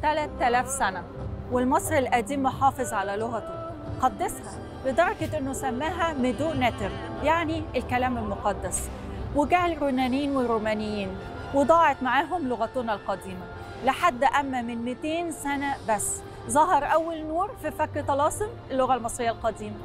3000 سنة والمصري القديم محافظ على لغته قدسها لدرجة أنه سماها ميدو نتر يعني الكلام المقدس وجاء اليونانيين والرومانيين وضاعت معاهم لغتنا القديمة لحد أما من 200 سنة بس ظهر أول نور في فك طلاسم اللغة المصرية القديمة